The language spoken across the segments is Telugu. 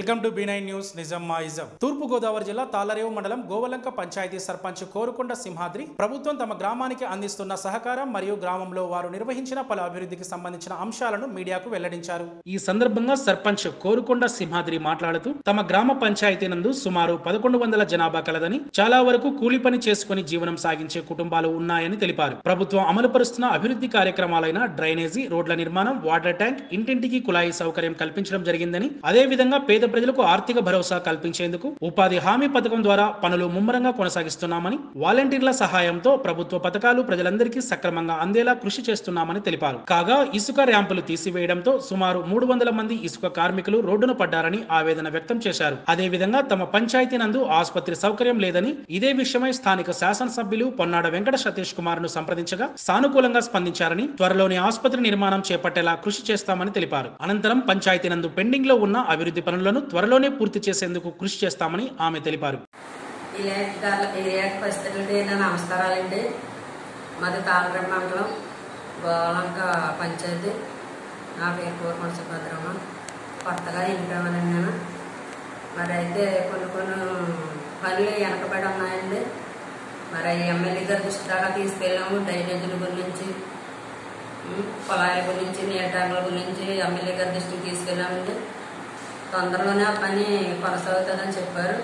welcome to B nine news నిజం మా ఇజం తూర్పు గోదావరి జిల్లా తాళరేవు మండలం గోవలంక పంచాయతీ సర్పంచ్ కోరుకొండ సింహాద్రి ప్రభుత్వం తమ గ్రామానికి అందిస్తున్న సహకారం మరియు గ్రామంలో వారు నిర్వహించిన పలు అభివృద్ధికి సంబంధించిన అంశాలను మీడియాకు వెల్లడించారు ఈ సందర్భంగా సర్పంచ్ కోరుకొండ సింహాద్రి మాట్లాడుతూ తమ గ్రామ పంచాయతీ నందు సుమారు పదకొండు వందల జనాభా కలదని చాలా వరకు కూలి పని చేసుకుని జీవనం సాగించే కుటుంబాలు ఉన్నాయని తెలిపారు ప్రభుత్వం అమలుపరుస్తున్న అభివృద్ధి కార్యక్రమాలైన డ్రైనేజీ రోడ్ల నిర్మాణం వాటర్ ట్యాంక్ ఇంటింటికి కుళాయి సౌకర్యం కల్పించడం జరిగిందని అదే విధంగా పేద ప్రజలకు ఆర్థిక భరోసా కల్పించేందుకు ఉపాధి హామీ పథకం ద్వారా పనులు ముమ్మరంగా కొనసాగిస్తున్నామని వాలంటీర్ల సహాయంతో ప్రభుత్వ పథకాలు ప్రజలందరికీ సక్రమంగా అందేలా కృషి చేస్తున్నామని తెలిపారు కాగా ఇసుక ర్యాంపులు తీసివేయడంతో సుమారు మూడు వందల మంది ఇసుక కార్మికులు రోడ్డున పడ్డారని ఆవేదన వ్యక్తం చేశారు అదే విధంగా తమ పంచాయతీ నందు ఆసుపత్రి సౌకర్యం లేదని ఇదే విషయమై స్థానిక శాసనసభ్యులు పొన్నాడ వెంకట సతీష్ కుమార్ ను సంప్రదించగా సానుకూలంగా స్పందించారని త్వరలోనే ఆసుపత్రి నిర్మాణం చేపట్టేలా కృషి చేస్తామని తెలిపారు అనంతరం పంచాయతీ నందు పెండింగ్ లో ఉన్న అభివృద్ధి పనులను త్వరలోనే పూర్తి చేసేందుకు కృషి చేస్తామని ఆమె తెలిపారు ఏరియా ఏరియా పరిస్థితులకి నా నమస్కారాలండి మాది తాళగడ మండలం గోలంక పంచాయతీ నా పేరు కోరుకొండ సుభద్రమ్మ కొత్తగా ఇంటామని నేను మరి అయితే కొన్ని కొన్ని పనులు వెనకబడి ఉన్నాయండి మరి ఎమ్మెల్యే గారి దృష్టి దాకా తీసుకెళ్ళాము డ్రైనేజీల గురించి ఉమ్, పొలాల గురించి నీళ్ళ ట్యాంకుల గురించి ఎమ్మెల్యే గారి దృష్టికి తీసుకెళ్ళామండి తొందరలోనే ఆ పని కొనసాగుతుందని చెప్పారు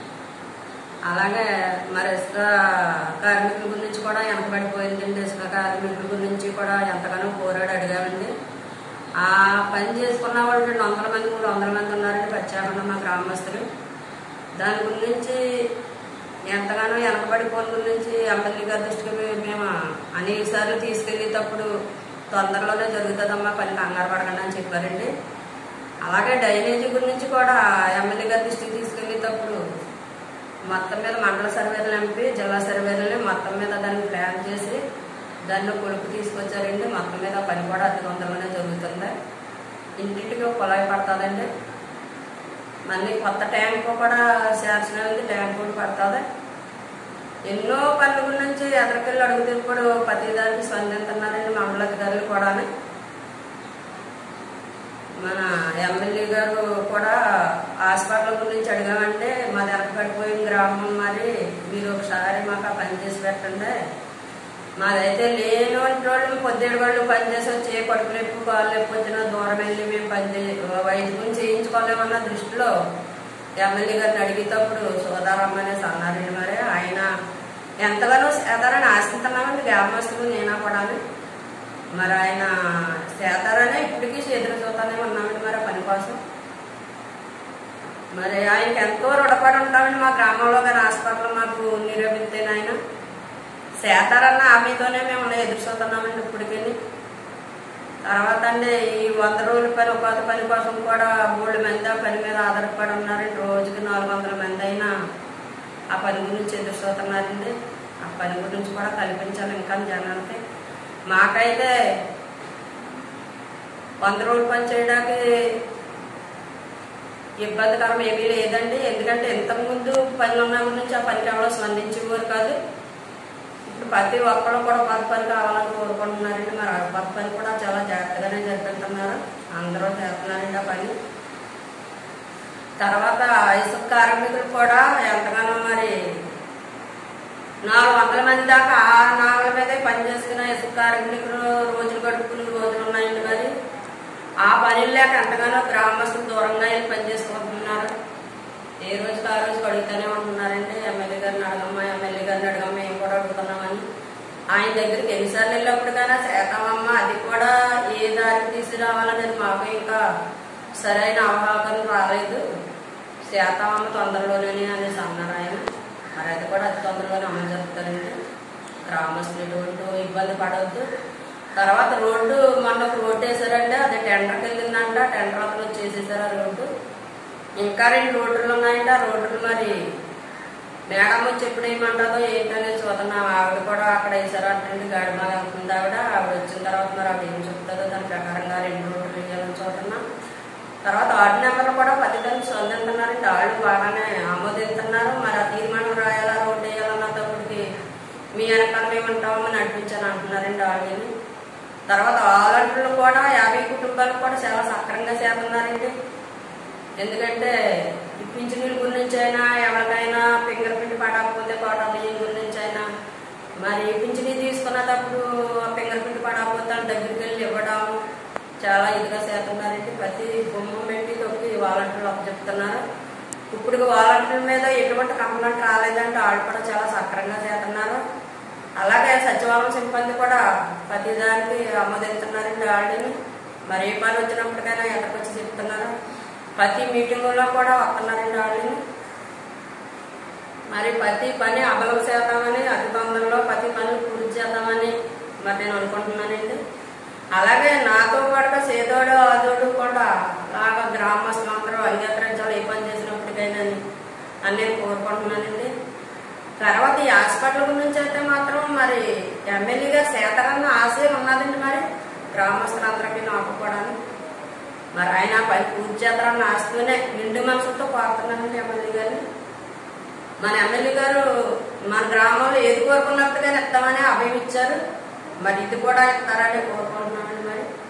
అలాగే మరి ఇసుక కార్మికుల గురించి కూడా వెనకబడిపోయిందండి ఇసుక కార్మికుల గురించి కూడా ఎంతగానో పోరాడి అడిగామండి ఆ పని చేసుకున్న వాళ్ళు రెండు వందల మంది మూడు వందల మంది ఉన్నారండి ప్రత్యేకంగా మా గ్రామస్తులు దాని గురించి ఎంతగానో వెనకబడిపోయిన గురించి ఎమ్మెల్యే గారి దృష్టికి మే- మేము అనేక సార్లు తీసుకెళ్ళేటప్పుడు తొందరలోనే జరుగుతుందమ్మా పని కంగారు పడకండి అని చెప్పారండి అలాగే డ్రైనేజీ గురించి కూడా ఎమ్మెల్యే గారి దృష్టికి తీసుకెళ్ళేటప్పుడు మొత్తం మీద మండల సర్వేలు నింపి జిల్లా సర్వేలని మొత్తం మీద దాన్ని ప్లాన్ చేసి దాన్ని కొలుపు తీసుకొచ్చారండి మొత్తం మీద పని కూడా అతి తొందరగానే జరుగుతుంది ఇంటింటికి ఒక కుళాయి పడుతుందండి మళ్ళీ కొత్త ట్యాంక్ కూడా చేర్చినది ట్యాంక్ కూడా పడుతుంది ఎన్నో పనుల గురించి ఎదరికెళ్ళి అడుగుతూ కూడా ప్రతిదానికి స్పందిస్తున్నారండి మండల అధికారులు కూడా మన ఎమ్మెల్యే గారు కూడా హాస్పిటల్ గురించి అడిగామంటే మాది వెనకబడిపోయిన గ్రామం మరి మీరు ఒకసారి మాకు ఆ పని చేసి పెట్టండి మాదైతే లేని వాళ్ళు పొద్దుడు వాళ్ళు పని చేసి వచ్చి ఏ కడుపు నొప్పి కాళ్ళు నొప్పి వచ్చినా దూరం వెళ్ళి మేము పని చే- వైద్యం చేయించుకోలేమన్న దృష్టిలో ఎమ్మెల్యే గారిని అడిగేటప్పుడు సోదారమ్మ అనేసి అన్నారండి మరి ఆయన ఎంతగానో సేతారని ఆశిస్తున్నామండి గ్రామస్తులు నేనా కూడా మరి ఆయన చేతారనే ఇప్పటికీ ఎదురు చూస్తానే ఉన్నామండి మరి ఆ పని కోసం మరి ఆయనకి ఎంతో రుణపడి ఉంటామండి మా గ్రామంలో కానీ హాస్పిటల్ మాకు నిరూపిస్తేనే ఆయన చేతారన్న ఆమెతోనే మేము ఎదురు చూస్తున్నామండి ఇప్పటికీ తర్వాత అండి ఈ వంద రోజుల పని ఉపాధి పని కోసం కూడా మూడు మంది ఆ పని మీద ఆధారపడి ఉన్నారండి రోజుకి నాలుగు వందల మంది అయినా ఆ పని గురించి ఎదురు చూస్తున్నారండి ఆ పని గురించి కూడా కల్పించాలి ఇంకా జనాలకి మాకైతే వంద రోజులు పని చేయడానికి ఇబ్బందికరం ఏమీ లేదండి ఎందుకంటే ఇంతకుముందు పనులు ఉన్న గురించి ఆ పనికి ఎవరో స్పందించేవారు కాదు ఇప్పుడు ప్రతి ఒక్కరు కూడా కొత్త పని కావాలని కోరుకుంటున్నారండి మరి ఆ కొత్త పని కూడా చాలా జాగ్రత్తగానే జరిపిస్తున్నారు అందరూ చేస్తున్నారండి ఆ పని తర్వాత ఇసుక కార్మికులు కూడా ఎంతగానో మరి నాలుగు వందల మంది దాకా ఆ నాలుగు మీదే పని చేసుకున్న ఇసుక కార్మికులు రోజులు గడుపుకునే రోజులు ఉన్నాయండి మరి ఆ పని లేక ఎంతగానో గ్రామస్తులు దూరంగా వెళ్ళి పని చేసుకుంటున్నారు ఏ రోజుకి ఆ రోజు అడుగుతూనే ఉంటున్నారండి ఎమ్మెల్యే గారిని అడగమ్మా ఎమ్మెల్యే గారిని అడగమ్మా మేము కూడా అడుగుతున్నామని ఆయన దగ్గరికి ఎన్నిసార్లు వెళ్ళినప్పటికైనా చేతామమ్మ అది కూడా ఏ దారికి తీసుకురావాలనేది మాకు ఇంకా సరైన అవగాహన రాలేదు చేతామమ్మ తొందరలోనే అనేసి అన్నారు ఆయన మరి అది కూడా అతి తొందరలోనే అమలు జరుపుతారండి గ్రామస్తులు ఎటువంటి ఇబ్బంది పడవద్దు తర్వాత రోడ్డు మొన్న ఒక రోడ్డు వేసారంటే అది టెండర్కి వెళ్ళిందంట టెండర్ అతను వచ్చేసేసారు ఆ రోడ్డు ఇంకా రెండు రోడ్లు ఉన్నాయంటే ఆ రోడ్లు మరి మేడం వచ్చి ఎప్పుడు ఏమంటుందో ఏంటనేది చూస్తున్నాం ఆవిడ కూడా అక్కడ వేసారంటే గాడి బాగా వెళ్తుంది ఆవిడ ఆవిడ వచ్చిన తర్వాత మరి ఆవిడ ఏం చెప్తుందో దాని ప్రకారంగా రెండు రోడ్లు వేయాలని చూస్తున్నాం తర్వాత వార్డు నెంబర్లు కూడా పదిదాన్ని స్పందిస్తున్నారండి వాళ్ళు బాగానే ఆమోదిస్తున్నారు మరి ఆ తీర్మానం రాయాలా రోడ్డు వేయాలన్నప్పటికి మీ వెనకాల మేమంటామని నడిపించాను అంటున్నారండి వాళ్ళని తర్వాత వాలంటీర్లు కూడా యాభై కుటుంబాలకు కూడా చాలా సక్రంగా చేస్తున్నారండి ఎందుకంటే ఈ పింఛనీల గురించి అయినా ఎవరికైనా ఫింగర్ ప్రింట్ పడకపోతే కోట బియ్యం గురించి అయినా మరి పింఛనీ తీసుకున్నప్పుడు ఆ ఫింగర్ ప్రింట్ పడకపోతే వాళ్ళ దగ్గరికి వెళ్ళి ఇవ్వడం చాలా ఇదిగా చేస్తున్నారండి ప్రతి గుమ్మం పెట్టి తొక్కి వాలంటీర్లు అప్పచెప్తున్నారు ఇప్పుడు వాలంటీర్ల మీద ఎటువంటి కంప్లైంట్ రాలేదంటే వాళ్ళు కూడా చాలా సక్రంగా చేస్తున్నారు అలాగే సచివాలయం సిబ్బంది కూడా ప్రతిదానికి ఆమోదిస్తున్నారండి వాళ్ళని మరి ఏ పని వచ్చినప్పటికైనా ఎక్కడికి వచ్చి చెప్తున్నారు ప్రతి మీటింగులో కూడా వస్తున్నారండి వాళ్ళని మరి ప్రతి పని అమలు చేద్దామని అతి తొందరలో ప్రతి పనులు పూర్తి చేద్దామని మరి నేను అనుకుంటున్నానండి అలాగే నాతో పాటుగా సేదోడు ఆదోడు కూడా అలాగా గ్రామస్తులందరూ అంగీకరించాలి ఏ పని చేసినప్పటికైనా అని అని నేను కోరుకుంటున్నానండి తర్వాత ఈ హాస్పిటల్ గురించి అయితే మాత్రం మరి ఎమ్మెల్యే గారు సేతరన్న ఆశయం ఉన్నదండి మరి గ్రామస్తులందరికీ నాకు కూడా మరి ఆయన పని పూర్తి చేస్తారన్న ఆశతోనే నిండు మనసుతో కోరుతున్నానండి ఎమ్మెల్యే గారిని మన ఎమ్మెల్యే గారు మన గ్రామంలో ఏది కోరుకున్నట్టుగా ఇస్తామని అభయం ఇచ్చారు మరి ఇది కూడా ఇస్తారని కోరుకుంటున్నానండి మరి